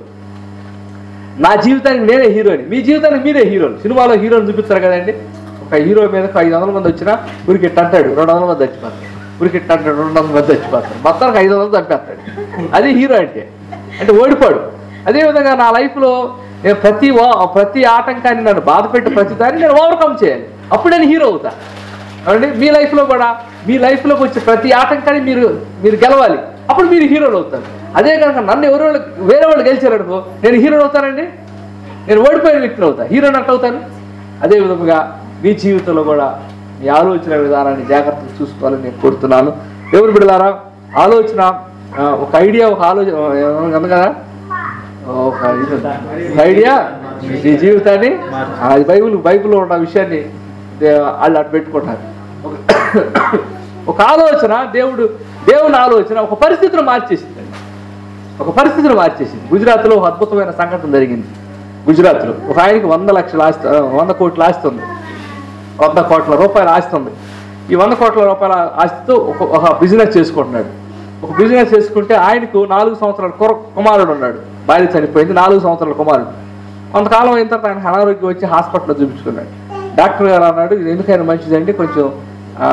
నా జీవితానికి నేనే హీరోని మీ జీవితానికి మీరే హీరోలు సినిమాలో హీరోని చూపిస్తారు కదండి ఒక హీరో మీద ఐదు వందల మంది వచ్చినా ఊరికి ఇట్ట అంటాడు రెండు వందల మంది చచ్చిపోతారు ఊరికి ఇట్ట అంటాడు రెండు వందల మంది చచ్చిపోతారు మొత్తానికి ఐదు వందలు చంపేస్తాడు అది హీరో అంటే అంటే ఓడిపోడు అదేవిధంగా నా లైఫ్లో నేను ప్రతి వా- ప్రతి ఆటంకాన్ని నన్ను బాధ పెట్టి ప్రతి దాన్ని నేను ఓవర్కమ్ చేయాలి అప్పుడు నేను హీరో అవుతా అంటే మీ లైఫ్లో కూడా మీ లైఫ్లోకి వచ్చే ప్రతి ఆటంకాన్ని మీరు మీరు గెలవాలి అప్పుడు మీరు హీరోలు అవుతారు అదే కనుక నన్ను ఎవరో వాళ్ళు- వేరే వాళ్ళు గెలిచారనుకో నేను హీరోని అవుతానండి నేను ఓడిపోయిన వ్యక్తిని అవుతా హీరోని అట్ట అవుతాను అదే విధముగా మీ జీవితంలో కూడా మీ ఆలోచన విధానాన్ని జాగ్రత్తగా చూసుకోవాలని నేను కోరుతున్నాను ఎవరు బిడలారా ఆలోచన ఆ, ఒక ఐడియా ఒక ఆలోచన ఉంది కదా ఒక ఇది ఉంది. ఒక ఐడియా మీ జీవితాన్ని అది బైబిల్ బైబిల్లో ఉన్న విషయాన్ని దే- వాళ్ళు అటు పెట్టుకుంటారు ఒక- ఒక ఆలోచన దేవుడు దేవుని ఆలోచన ఒక పరిస్థితిని మార్చేసిందండి ఒక పరిస్థితిని మార్చేసింది గుజరాత్లో ఒక అద్భుతమైన సంఘటన జరిగింది గుజరాత్లో ఒక ఆయనకి వంద లక్షల ఆస్తి ఆ, వంద కోట్ల ఆస్తి ఉంది వంద కోట్ల రూపాయల ఆస్తి ఉంది ఈ వంద కోట్ల రూపాయల ఆస్తితో ఒక ఒక బిజినెస్ చేసుకుంటున్నాడు ఒక బిజినెస్ చేసుకుంటే ఆయనకు నాలుగు సంవత్సరాల కుర కుమారుడు ఉన్నాడు భార్య చనిపోయింది నాలుగు సంవత్సరాల కుమారుడు కొంతకాలం అయిన తర్వాత ఆయన అనారోగ్యం వచ్చి హాస్పిటల్లో చూపించుకున్నాడు డాక్టర్ గారు అన్నాడు ఇది ఎందుకైనా మంచిదండి కొంచెం ఆ,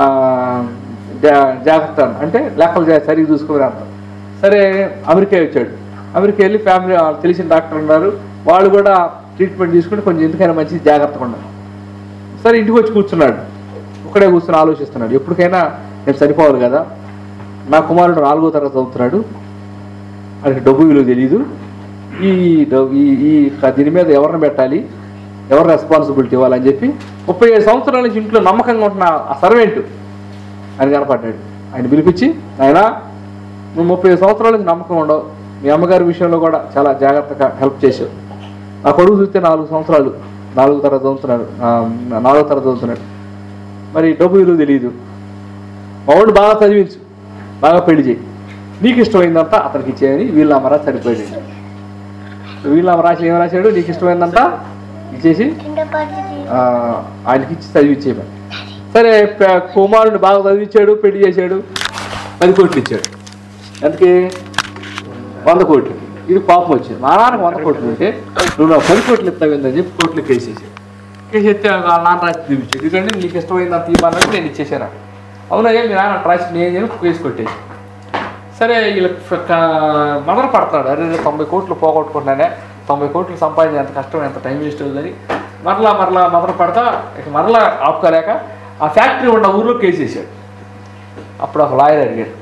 జా- జాగ్రత్త అన్న. అంటే లెక్కలు జా- సరిగ్గా చూసుకుని అంత సరే అమెరికా వచ్చాడు అమెరికా వెళ్ళి ఫ్యామిలీ వాళ్ళు తెలిసిన డాక్టర్ ఉన్నారు వాళ్ళు కూడా ట్రీట్మెంట్ తీసుకుంటే కొంచెం ఎందుకైనా మంచిది జాగ్రత్తగా ఉన్నారు సరే ఇంటికి వచ్చి కూర్చున్నాడు ఒక్కడే కూర్చొని ఆలోచిస్తున్నాడు ఎప్పటికైనా నేను చనిపోవాలి కదా నా కుమారుడు నాలుగో తరగతి చదువుతున్నాడు ఆయనకి డబ్బు విలువ తెలియదు ఈ డబ్బు- ఈ ఈ క- దీని మీద ఎవరిని పెట్టాలి ఎవరు రెస్పాన్సిబిలిటీ ఇవ్వాలని చెప్పి ముప్పై ఏడు సంవత్సరాల నుంచి ఇంట్లో నమ్మకంగా ఉంటున్న ఆ సర్వెంట్ ఆయన కనపడ్డాడు ఆయన పిలిపించి ఆయన నువ్వు ముప్పై ఐదు సంవత్సరాల నుంచి నమ్మకం ఉండవు మీ అమ్మగారి విషయంలో కూడా చాలా జాగ్రత్తగా హెల్ప్ చేసావు నా కొడుకు చూస్తే నాలుగు సంవత్సరాలు నాలుగు తరగతి చదువుతున్నాడు ఆ, నాలుగో తరగతి చదువుతున్నాడు మరి డబ్బు విలువ తెలియదు మా వాడు బాగా చదివించు బాగా పెళ్లి చేయి నీకు ఇష్టమైందంతా అతనికి ఇచ్చేయని వీళ్ళ అమ్మరా చనిపోయాడు వీళ్ళ అమ్మ రాసి ఏం రాశాడు నీకు ఇష్టమైందంతా ఇచ్చేసి ఆ, ఆయనకి ఇచ్చి చదివిచ్చేయమని సరే ప- కుమారుడిని బాగా చదివించాడు పెళ్లి చేశాడు పది కోట్లు ఇచ్చాడు ఎంతకి వంద కోట్లు ఇది పాపం వచ్చింది మా నాన్నకు వంద కోట్లు ఉంటే నువ్వు నాకు పది కోట్లు ఇస్తావేందని చెప్పి కోట్లు కేసేసాడు కేసేస్తే వాళ్ళ నాన్న రాసి చూపించాడు ఎందుకంటే నీకు ఇష్టమైందంత ఇవ్వమన్నట్టు నేను ఇచ్చేసాను అవునయ్యా మీ నాన్న రాసి నేను చెప్పి కేసు కొట్టేసి సరే వీళ్ళ మదన పడతాడు అరే రే, తొంభై కోట్లు పోగొట్టుకున్నానే తొంభై కోట్లు సంపాదించి ఎంత కష్టం ఎంత టైం వేస్ట్ అవుతుందని మరలా మరలా మదన పడతా ఇక మరలా ఆపుకోలేక ఆ ఫ్యాక్టరీ ఉన్న ఊర్లో కేసేసాడు అప్పుడు ఒక లాయర్ అడిగాడు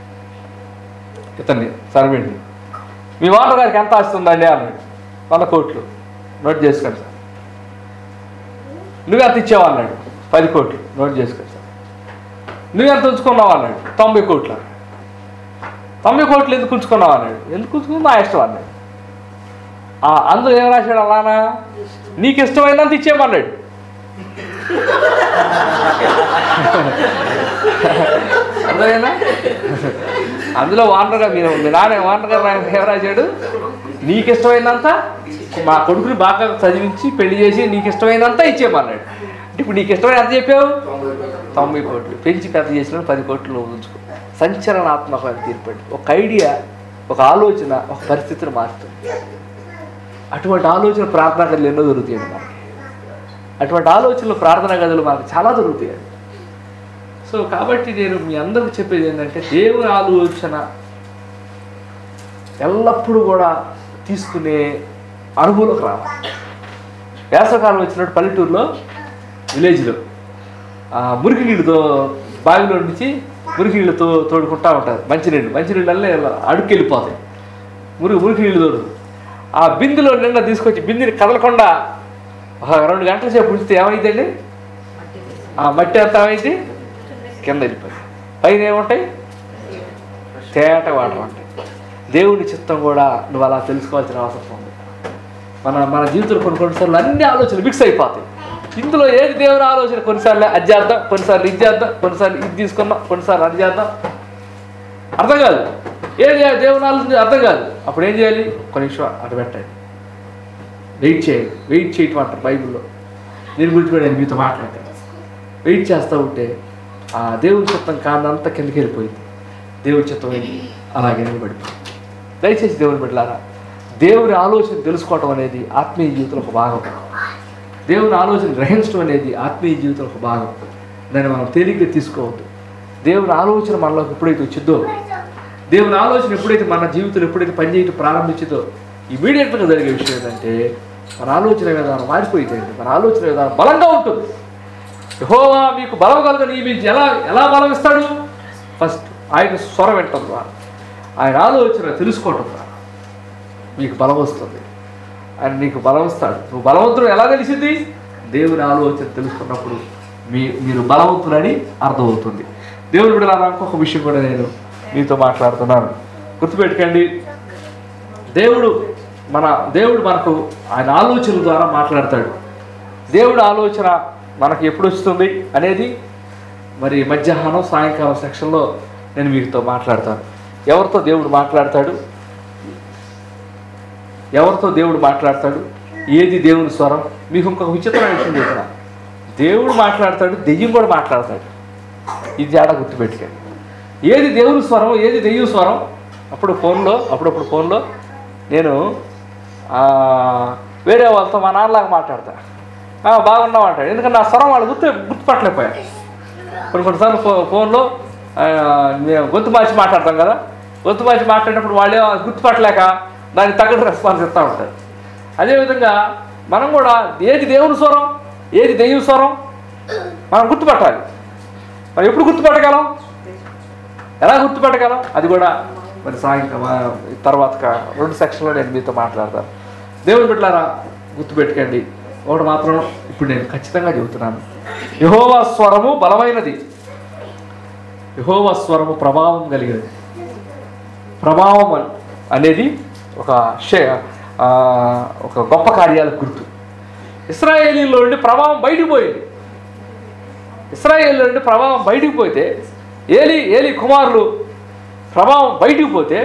ఇతన్ని సర్వెంట్ని మీ ఓనర్ గారికి ఎంత ఆస్తుందండి అన్నాడు వంద కోట్లు నోట్ చేసుకోండి సార్ నువ్వెంత ఇచ్చావు అన్నాడు పది కోట్లు నోట్ చేసుకోండి సార్ నువ్వెంత ఉంచుకున్నావు అన్నాడు తొంభై కోట్లు అన్నాడు. తొంభై కోట్లు ఎందుకు ఉంచుకున్నావు అన్నాడు ఎందుకు ఉంచుకున్నావు నా ఇష్టం అన్నాడు ఆ, అందులో ఏం రాశాడు అలానా నీకు ఇష్టమైనంత ఇచ్చేయమన్నాడు అర్థమైనా అందులో వాండర్ గా మీరు మీ నాన్న వాండర్ గారు ఆయన ఏం రాశాడు నీకు ఇష్టమైనంత మా కొడుకుని బాగా చదివించి పెళ్లి చేసి నీకు ఇష్టమైనంత ఇచ్చేయమన్నాడు అంటే ఇప్పుడు నీకు ఇష్టమైన ఎంత చెప్పావు తొంభై కోట్లు పెంచి పెద్ద చేసిన పది కోట్లు నువ్వు ఉంచుకో సంచలనాత్మకమైన తీర్పండి ఒక ఐడియా ఒక ఆలోచన ఒక పరిస్థితిని మారుతుంది అటువంటి ఆలోచన ప్రార్థనా గదులు ఎన్నో దొరుకుతాయండి మనకి అటువంటి ఆలోచనలు ప్రార్థనా గదులు మనకు చాలా దొరుకుతాయండి సో కాబట్టి నేను మీ అందరికి చెప్పేది ఏంటంటే దేవుని ఆలోచన ఎల్లప్పుడూ కూడా తీసుకునే అనుభవంలోకి రావాలి వేసవకాలం వచ్చినట్టు పల్లెటూరులో విలేజ్లో ఆ, మురికి నీళ్ళతో బావిలో నుంచి మురికి నీళ్ళతో తోడుకుంటా ఉంటారు మంచినీళ్ళు మంచినీళ్ళల్లే అడుక్కి వెళ్ళిపోతాయి మురికి మురికి నీళ్ళు తోడు ఆ బిందులో నిన్న తీసుకొచ్చి బిందుని కదలకుండా ఒక రెండు గంటల సేపు ఉంచితే ఏమైందండి ఆ మట్టి అంతా ఏమైంది కింద వెళ్ళిపోయింది పైన ఏముంటాయి తేట వాటర్ ఉంటాయి దేవుని చిత్తం కూడా నువ్వు అలా తెలుసుకోవాల్సిన అవసరం ఉంది మన మన జీవితంలో కొన్ని కొన్నిసార్లు అన్ని ఆలోచనలు మిక్స్ అయిపోతాయి ఇందులో ఏది దేవుని ఆలోచన కొన్నిసార్లు అది చేద్దాం కొన్నిసార్లు ఇది చేద్దాం కొన్నిసార్లు ఇది తీసుకుందాం కొన్నిసార్లు అది చేద్దాం అర్థం కాదు ఏది దేవుని ఆలోచన అర్థం కాదు అప్పుడు ఏం చేయాలి ఒక నిమిషం అటు పెట్టండి వెయిట్ చేయండి వెయిట్ చేయటం అంటారు బైబిల్లో దీని గురించి కూడా నేను మీతో మాట్లాడతాను వెయిట్ చేస్తూ ఉంటే ఆ దేవుని చిత్తం కాదంతా కిందకి వెళ్ళిపోయింది దేవుని చిత్తం ఏంటి అలాగే నిలబడిపోయింది దయచేసి దేవుని బిడ్డలారా దేవుని ఆలోచన తెలుసుకోవటం అనేది ఆత్మీయ జీవితంలో ఒక భాగం దేవుని ఆలోచన గ్రహించడం అనేది ఆత్మీయ జీవితంలో ఒక భాగం దాన్ని మనం తేలిగ్గా తీసుకోవద్దు దేవుని ఆలోచన మనలోకి ఎప్పుడైతే వచ్చిందో దేవుని ఆలోచన ఎప్పుడైతే మన జీవితంలో ఎప్పుడైతే పనిచేయటం ప్రారంభించిందో ఇమీడియట్గా జరిగే విషయం ఏంటంటే మన ఆలోచన విధానం మారిపోయిందండి మన ఆలోచన విధానం బలంగా ఉంటుంది యెహోవా మీకు బలం కలుగ నియమించి ఎలా ఎలా బలం ఇస్తాడు ఫస్ట్ ఆయన స్వరం వింటం ద్వారా ఆయన ఆలోచన తెలుసుకోవటం ద్వారా మీకు బలం వస్తుంది ఆయన నీకు బలం ఇస్తాడు నువ్వు బలవంతుడు ఎలా తెలిసింది దేవుని ఆలోచన తెలుసుకున్నప్పుడు మీ మీరు బలవంతులని అర్థమవుతుంది దేవుని బిడ్డ ఇంకొక విషయం కూడా నేను మీతో మాట్లాడుతున్నాను గుర్తుపెట్టుకోండి దేవుడు మన దేవుడు మనకు ఆయన ఆలోచనల ద్వారా మాట్లాడతాడు దేవుడు ఆలోచన మనకు ఎప్పుడు వస్తుంది అనేది మరి మధ్యాహ్నం సాయంకాలం సెక్షన్లో నేను మీతో మాట్లాడతాను ఎవరితో దేవుడు మాట్లాడతాడు ఎవరితో దేవుడు మాట్లాడతాడు ఏది దేవుని స్వరం మీకు ఇంకొక విచిత్రమైన విషయం చెప్తున్నా దేవుడు మాట్లాడతాడు దెయ్యం కూడా మాట్లాడతాడు ఇది తేడా గుర్తుపెట్టుకోండి ఏది దేవుని స్వరం ఏది దెయ్యం స్వరం అప్పుడు ఫోన్లో అప్పుడప్పుడు ఫోన్లో నేను ఆ, వేరే వాళ్ళతో మా నాన్నలాగా మాట్లాడతా "ఆ, బాగున్నావు అంటాడు ఎందుకంటే నా స్వరం వాళ్ళు గుర్తు గుర్తుపట్టలేకపోయారు కొన్ని కొన్నిసార్లు ఫో ఫోన్లో ఆ, మేము గొంతు మార్చి మాట్లాడతాం కదా గొంతు మార్చి మాట్లాడినప్పుడు వాళ్ళే గుర్తుపట్టలేక దానికి తగ్గట్టు రెస్పాన్స్ ఇస్తూ ఉంటారు అదేవిధంగా మనం కూడా ఏది దేవుని స్వరం ఏది దెయ్యం స్వరం మనం గుర్తుపట్టాలి మనం ఎప్పుడు గుర్తుపట్టగలం ఎలా గుర్తుపట్టగలం అది కూడా మరి సాయంకాలం తర్వాత క- రెండు సెక్షన్లో నేను మీతో మాట్లాడతాను దేవుని బిడ్డలారా గుర్తుపెట్టుకోండి ఒకటి మాత్రం ఇప్పుడు నేను ఖచ్చితంగా చెబుతున్నాను యహోవా స్వరము బలమైనది యహోవా స్వరము ప్రభావం కలిగినది ప్రభావం అన్- అనేది ఒక షే ఆ, ఒక గొప్ప కార్యాలకు గుర్తు ఇస్రాయేలీలో నుండి ప్రభావం బయటికి పోయింది ఇస్రాయేల్ నుండి ప్రభావం బయటికి పోతే ఏలి ఏలి కుమారులు ప్రభావం బయటికి పోతే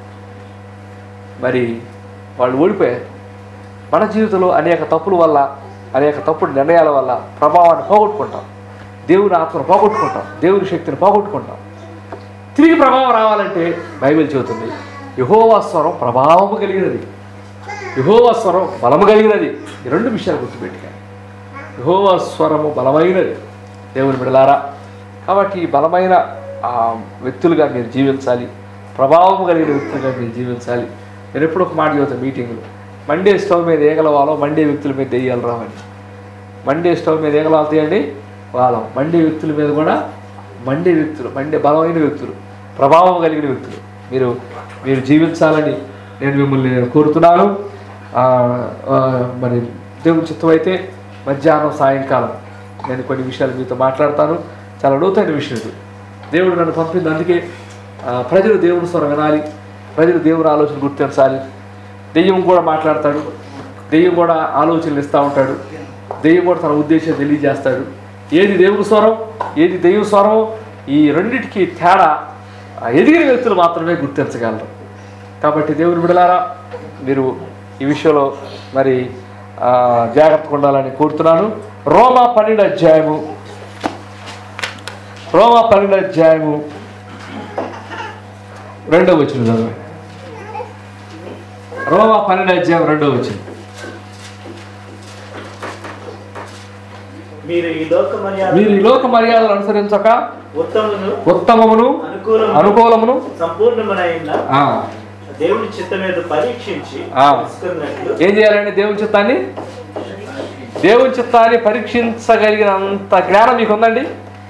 మరి వాళ్ళు ఓడిపోయారు మన జీవితంలో అనేక తప్పుల వల్ల అనేక తప్పుడు నిర్ణయాల వల్ల ప్రభావాన్ని పోగొట్టుకుంటాం దేవుని ఆత్మను పోగొట్టుకుంటాం దేవుని శక్తిని పోగొట్టుకుంటాం తిరిగి ప్రభావం రావాలంటే బైబిల్ చెబుతుంది యహోవా స్వరం ప్రభావము కలిగినది యహోవా స్వరం బలము కలిగినది ఈ రెండు విషయాలు గుర్తుపెట్టుకోండి యహోవా స్వరము బలమైనది దేవుని బిడలారా కాబట్టి ఈ బలమైన ఆ, వ్యక్తులుగా మీరు జీవించాలి ప్రభావం కలిగిన వ్యక్తులుగా మీరు జీవించాలి నేను ఎప్పుడు ఒక మాట చెబుతాను మీటింగ్లో మండే స్టవ్ మీద ఏగలవాలో మండే వ్యక్తుల మీద దెయ్యాలు రావని మండే స్టవ్ మీద ఏగలు వాళ్తాయండి వాళ్ళం మండే వ్యక్తుల మీద కూడా మండే వ్యక్తులు మండే బలమైన వ్యక్తులు ప్రభావం కలిగిన వ్యక్తులు మీరు మీరు జీవించాలని నేను మిమ్మల్ని నేను కోరుతున్నాను ఆ, ఆ, మరి దేవుని చిత్తం అయితే మధ్యాహ్నం సాయంకాలం నేను కొన్ని విషయాలు మీతో మాట్లాడతాను చాలా లోతైన విషయం ఇది దేవుడు నన్ను పంపింది అందుకే ఆ, ప్రజలు దేవుని స్వరం వినాలి ప్రజలు దేవుని ఆలోచన గుర్తించాలి దెయ్యం కూడా మాట్లాడతాడు దెయ్యం కూడా ఆలోచనలు ఇస్తూ ఉంటాడు దెయ్యం కూడా తన ఉద్దేశం తెలియజేస్తాడు ఏది దేవుని స్వరం ఏది దెయ్యం స్వరం ఈ రెండిటికి తేడా ఆ ఎదిగిన వ్యక్తులు మాత్రమే గుర్తించగలరు కాబట్టి దేవుని బిడలారా మీరు ఈ విషయంలో మరి ఆ, జాగ్రత్తగా ఉండాలని కోరుతున్నాను రోమా పన్నెండు అధ్యాయము రోమా పన్నెండు అధ్యాయము రెండవ వచ్చిన చదవండి రోమా పన్నెండు అధ్యాయం రెండవ వచ్చిన మీరు ఈ లోక మర్యాద మీరు ఈ లోక మర్యాదలు అనుసరించక ఉత్తమును ఉత్తమమును అనుకూలము అనుకూలమును సంపూర్ణమైన ఆ, దేవుని చిత్తం మీద పరీక్షించి ఆ. తెలుసుకున్నట్లు ఏం చేయాలండి దేవుని చిత్తాన్ని దేవుని చిత్తాన్ని పరీక్షించగలిగినంత జ్ఞానం మీకు ఉందండి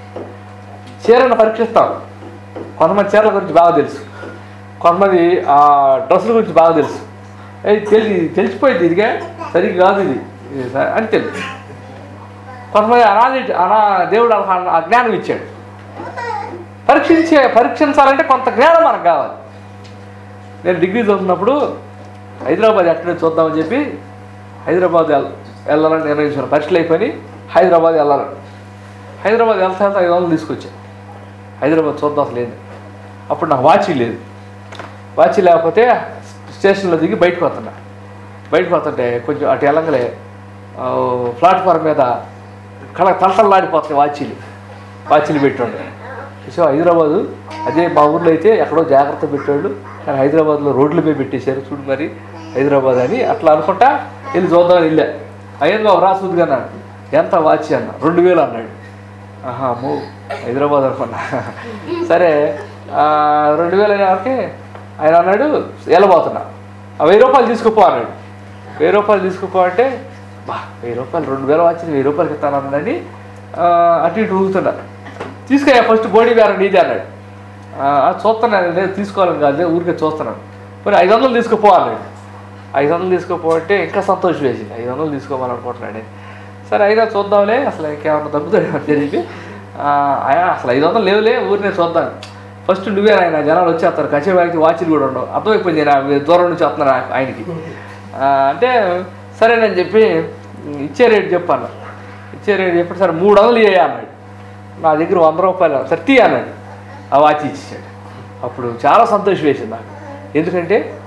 చీరను పరీక్షిస్తాం కొంతమంది చీరల గురించి బాగా తెలుసు కొంతమంది ఆ డ్రెస్సుల గురించి బాగా తెలుసు ఏ తెలి తెలిసిపోయింది ఇదిగా సరిగ్గా కాదు ఇది ఇది స- అని తెలుసు కొంతమంది అనాది అనా దేవుడు అలా ఆ జ్ఞానం ఇచ్చాడు పరీక్షించే పరీక్షించాలంటే కొంత జ్ఞానం మనకు కావాలి నేను డిగ్రీ చదువుతున్నప్పుడు హైదరాబాద్ ఎక్కడ చూద్దామని చెప్పి హైదరాబాద్ వెళ్- వెళ్ళాలని నిర్ణయించాను పరీక్షలు అయిపోయి హైదరాబాద్ వెళ్ళాలని హైదరాబాద్ వెళ్తా వెళ్తా ఐదు వందలు తీసుకొచ్చాను హైదరాబాద్ చూద్దాం అసలు లేదు అప్పుడు నాకు వాచీ లేదు వాచీ లేకపోతే స్టేషన్లో దిగి బయటకు వస్తున్నా బయటకు వస్తుంటే కొంచెం అటు వెళ్ళంగలే ఆ, ప్లాట్ఫామ్ మీద కళ తలతల్లాడిపోతాయి వాచీలు వాచీలు పెట్టండి సో హైదరాబాదు అదే మా ఊర్లో అయితే ఎక్కడో జాగ్రత్త పెట్టాడు కానీ హైదరాబాద్లో రోడ్ల మీద పెట్టేశారు చూడు మరి హైదరాబాద్ అని అట్లా అనుకుంటా వెళ్ళి చూద్దామని వెళ్ళా అయ్యింది బాబు రాసుద్ది అన్నాడు ఎంత వాచి అన్న రెండు వేలు అన్నాడు ఆహా అమ్మో హైదరాబాద్ అనుకున్నా సరే ఆ, రెండు వేలు అయిన వరకే ఆయన అన్నాడు వెళ్ళబోతున్నా ఆ వెయ్యి రూపాయలు తీసుకుపో అన్నాడు వెయ్యి రూపాయలు తీసుకుపో అంటే బా వెయ్యి రూపాయలు రెండు వేలు వచ్చింది వెయ్యి రూపాయలకి ఇస్తాను అన్నాడని ఆ, అటు ఇటు ఊగుతున్నా తీసుకురా ఫస్ట్ బోడీ వేరే నీదే అన్నాడు ఆ, ఆ, చూస్తున్నాను లేదు తీసుకోవాలని కాదు ఊరికే చూస్తున్నాను మరి ఐదు వందలు తీసుకుపో అన్నాడు ఐదు వందలు తీసుకోపో అంటే ఇంకా సంతోషం వేసింది ఐదు వందలు తీసుకోమని అనుకుంటున్నాడు సరే అయినా చూద్దాంలే అసలు ఇంకేమన్నా తగ్గుతాడేమో అని చెప్పి ఆ, ఆయన అసలు ఐదు వందలు లేవులే ఊరినే చూద్దాం ఫస్ట్ నువ్వే ఆయన జనాలు వచ్చేస్తారు కచేవారికి వాచిలు కూడా ఉండవు అర్థమైపోయింది నేను ఆ దూరం నుంచి వస్తున్నాను ఆ- ఆయనకి ఆ, అంటే సరేనని చెప్పి ఇచ్చే రేటు చెప్పాను ఇచ్చే రేటు చెప్పి సరే మూడు వందలు ఇయ్య అన్నాడు నా దగ్గర వంద రూపాయలు సరే తీ అన్నాడు ఆ వాచ్ ఇచ్చేసాడు అప్పుడు చాలా సంతోషం వేసింది నాకు ఎందుకంటే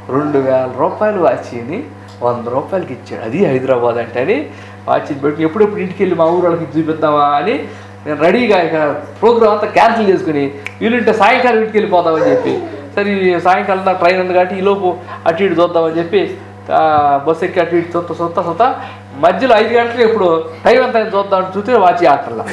రెండు వేల రూపాయలు వాచిని వంద రూపాయలకి ఇచ్చాడు అది హైదరాబాద్ అంటే అని వాచిని పెట్టి ఎప్పుడెప్పుడు ఇంటికి వెళ్ళి మా ఊరు వాళ్ళకి చూపిద్దామా అని నేను రెడీగా ఇక ప్రోగ్రామ్ అంతా క్యాన్సిల్ చేసుకుని వీలుంటే సాయంకాలం ఇంటికి వెళ్ళిపోదామని చెప్పి సరే ఈ సాయంకాలం దాకా ట్రైన్ ఉంది కాబట్టి ఈలోపు అటు ఇటు చూద్దామని చెప్పి ఆ, బస్సు ఎక్కి అటు ఇటు చూస్తా చూస్తా చూస్తా మధ్యలో ఐదు గంటలకు ఇప్పుడు టైం ఎంత అయింది చూద్దామని చూస్తే వాచి ఆటల్లా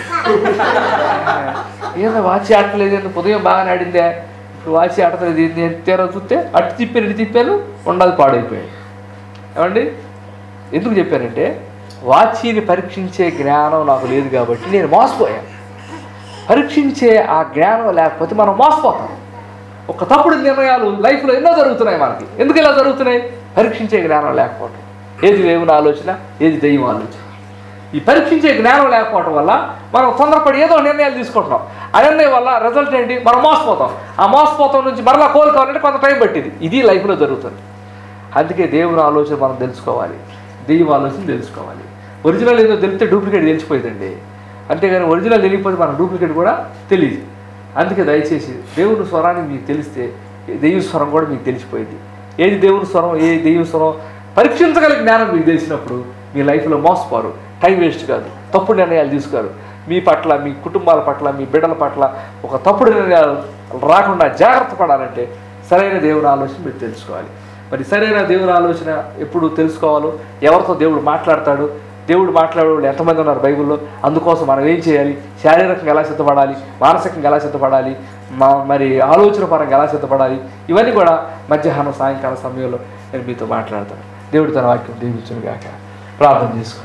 ఏందో వాచి ఆడలేదు ఏందో ఉదయం బాగానే ఆడిందే ఇప్పుడు వాచి ఆడతలేదు ఏంది అని తీరా చూస్తే అటు తిప్పాను ఇటు తిప్పాను ఉండదు పాడైపోయాయి ఏమండి ఎందుకు చెప్పానంటే వాచిని పరీక్షించే జ్ఞానం నాకు లేదు కాబట్టి నేను మోసపోయాను పరీక్షించే ఆ జ్ఞానం లేకపోతే మనం మోసపోతాం ఒక తప్పుడు నిర్ణయాలు లైఫ్లో ఎన్నో జరుగుతున్నాయి మనకి ఎందుకు ఇలా జరుగుతున్నాయి పరీక్షించే జ్ఞానం లేకపోవటం ఏది దేవుని ఆలోచన ఏది దైవం ఆలోచన ఈ పరీక్షించే జ్ఞానం లేకపోవటం వల్ల మనం తొందరపడి ఏదో నిర్ణయాలు తీసుకుంటున్నాం ఆ నిర్ణయం వల్ల రిజల్ట్ ఏంటి మనం మోసపోతాం ఆ మోసపోతాం నుంచి మరలా కోలుకోవాలంటే కొంత టైం పట్టింది ఇది లైఫ్లో జరుగుతుంది అందుకే దేవుని ఆలోచన మనం తెలుసుకోవాలి దెయ్యం ఆలోచన తెలుసుకోవాలి ఒరిజినల్ ఏదో తెలిస్తే డూప్లికేట్ తెలిసిపోయిందండి అంతేగాని ఒరిజినల్ తెలియకపోతే మన డూప్లికేట్ కూడా తెలియదు అందుకే దయచేసి దేవుని స్వరాన్ని మీకు తెలిస్తే దెయ్య స్వరం కూడా మీకు తెలిసిపోయింది ఏది దేవుని స్వరం ఏ దెయ్యం స్వరం పరీక్షించగల జ్ఞానం మీకు తెలిసినప్పుడు మీ లైఫ్లో మోసపోరు టైం వేస్ట్ కాదు తప్పుడు నిర్ణయాలు తీసుకోరు మీ పట్ల మీ కుటుంబాల పట్ల మీ బిడ్డల పట్ల ఒక తప్పుడు నిర్ణయాలు రాకుండా జాగ్రత్త పడాలంటే సరైన దేవుని ఆలోచన మీరు తెలుసుకోవాలి మరి సరైన దేవుని ఆలోచన ఎప్పుడు తెలుసుకోవాలో ఎవరితో దేవుడు మాట్లాడతాడు దేవుడు మాట్లాడే వాళ్ళు ఎంతమంది ఉన్నారు బైబిల్లో అందుకోసం మనం ఏం చేయాలి శారీరకంగా ఎలా సిద్ధపడాలి మానసికంగా ఎలా సిద్ధపడాలి మా మరి ఆలోచన పరంగా ఎలా సిద్ధపడాలి ఇవన్నీ కూడా మధ్యాహ్నం సాయంకాలం సమయంలో నేను మీతో మాట్లాడతాను దేవుడు తన వాక్యం దీవించును గాక ప్రార్థన చేసుకున్నాం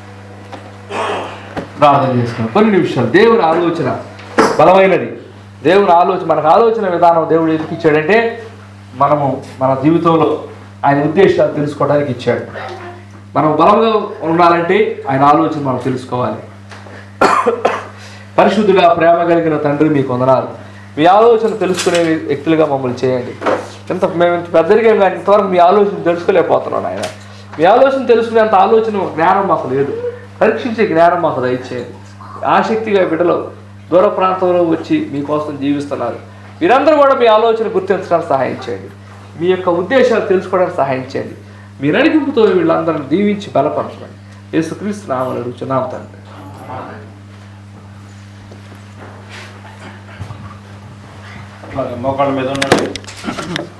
ప్రార్థన చేసుకున్నాం కొన్ని నిమిషాలు దేవుని ఆలోచన బలమైనది దేవుని ఆలోచన మనకు ఆలోచన విధానం దేవుడు ఎందుకు ఇచ్చాడంటే మనము మన జీవితంలో ఆయన ఉద్దేశాలు తెలుసుకోవడానికి ఇచ్చాడు మనం బలంగా ఉండాలంటే ఆయన ఆలోచన మనం తెలుసుకోవాలి పరిశుద్ధుగా ప్రేమ కలిగిన తండ్రి మీకు వందనాలు మీ ఆలోచన తెలుసుకునే వ్యక్తులుగా మమ్మల్ని చేయండి ఇంత మేము ఇంత పెద్దరిగా కానీ ఇంతవరకు మీ ఆలోచన తెలుసుకోలేకపోతున్నాను ఆయన మీ ఆలోచన తెలుసుకునేంత ఆలోచన జ్ఞానం మాకు లేదు పరీక్షించే జ్ఞానం మాకు దయచేయండి ఆసక్తిగా బిడ్డలు దూర ప్రాంతంలో వచ్చి మీకోసం జీవిస్తున్నారు మీరందరూ కూడా మీ ఆలోచన గుర్తించడానికి సహాయం చేయండి మీ యొక్క ఉద్దేశాలు తెలుసుకోవడానికి సహాయం చేయండి మీ నడిపింపుతో వీళ్ళందరిని దీవించి బలపరచండి యేసుక్రీస్తు నామని అడుగుచున్నాం తండ్రి మోకాళ్ళ మీద ఉన్నట్టు